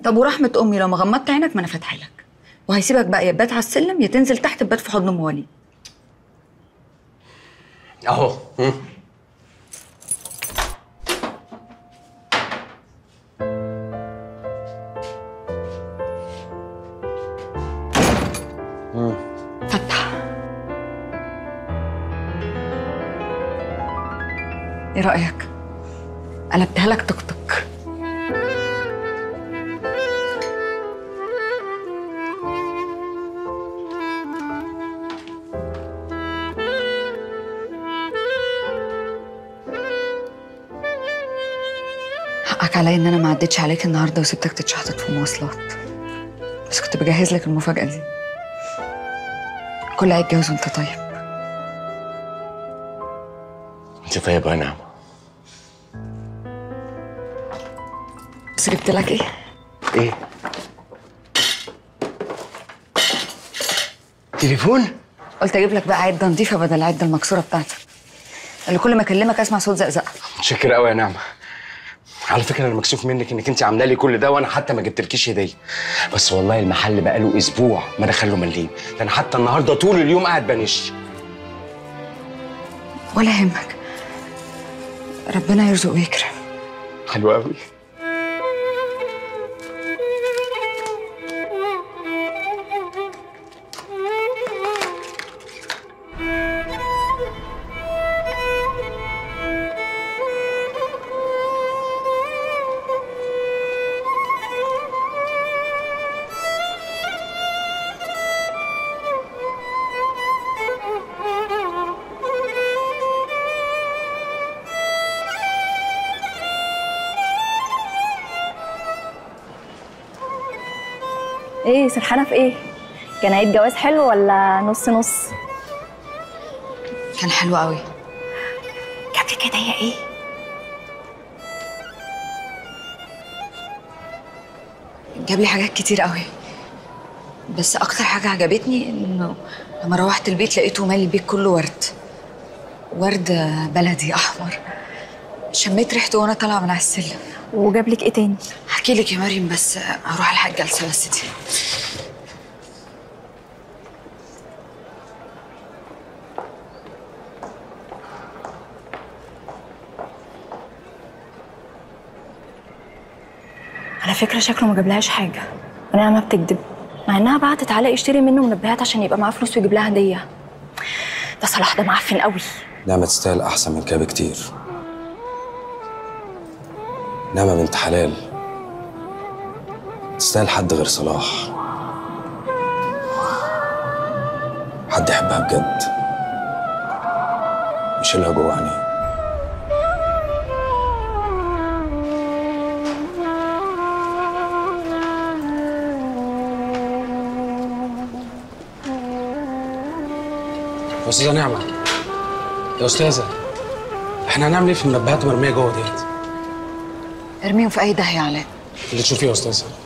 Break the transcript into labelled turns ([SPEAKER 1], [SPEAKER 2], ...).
[SPEAKER 1] طب ورحمه امي لو ما غمضت عينك ما انا فاتحه لك وهيسيبك بقى يا تبات على السلم يا تنزل تحت تبات في حضن ام وليد
[SPEAKER 2] اهو مم.
[SPEAKER 1] فتح ايه رايك قلبتها لك توك توك حقك عليا ان انا ما عدتش عليك النهارده وسبتك تتشحطط في المواصلات بس كنت بجهز لك المفاجاه دي كل عيد جواز وانت طيب
[SPEAKER 2] انت طيبه يا نعمه
[SPEAKER 1] بس جبت لك ايه
[SPEAKER 2] ايه تليفون
[SPEAKER 1] قلت اجيب لك بقى عده نظيفه بدل العده المكسوره بتاعتك اللي كل ما اكلمك اسمع صوت زقزقه
[SPEAKER 2] متشكر قوي يا نعمه على فكره انا مكسوف منك انك انت عامله لي كل ده وانا حتى ما جبتلكيش هديه بس والله المحل بقاله اسبوع ما دخله مليم ده انا حتى النهارده طول اليوم قاعد بنش
[SPEAKER 1] ولا يهمك ربنا يرزق ويكرم
[SPEAKER 2] حلو قوي
[SPEAKER 3] ايه سرحانه في ايه كان عيد جواز حلو ولا نص نص
[SPEAKER 1] كان حلو قوي جاب لي كده يا ايه جاب لي حاجات كتير قوي بس اكتر حاجه عجبتني انه لما روحت البيت لقيته مالي البيت كله ورد ورد بلدي احمر شميت ريحته وانا طالعه من على السلم
[SPEAKER 3] وجاب لك ايه تاني
[SPEAKER 1] احكي لك يا مريم بس هروح الحق جلسه بس دي
[SPEAKER 3] على فكره شكله ما جابلهاش حاجه ونعمه بتكذب مع انها بعتت علاء يشتري منه منبهات عشان يبقى معاه فلوس ويجيب لها هديه ده صلاح ده معفن قوي
[SPEAKER 4] نعمة تستاهل أحسن من كده بكتير نعمة بنت حلال تستاهل حد غير صلاح حد يحبها بجد يشيلها جوه عينيه
[SPEAKER 5] يا استاذه نعمه يا استاذه احنا هنعمل ايه في المنبهات المرميه جوه ديت
[SPEAKER 1] ارميهم في اي داهيه يا علاء
[SPEAKER 5] اللي تشوفيه يا استاذه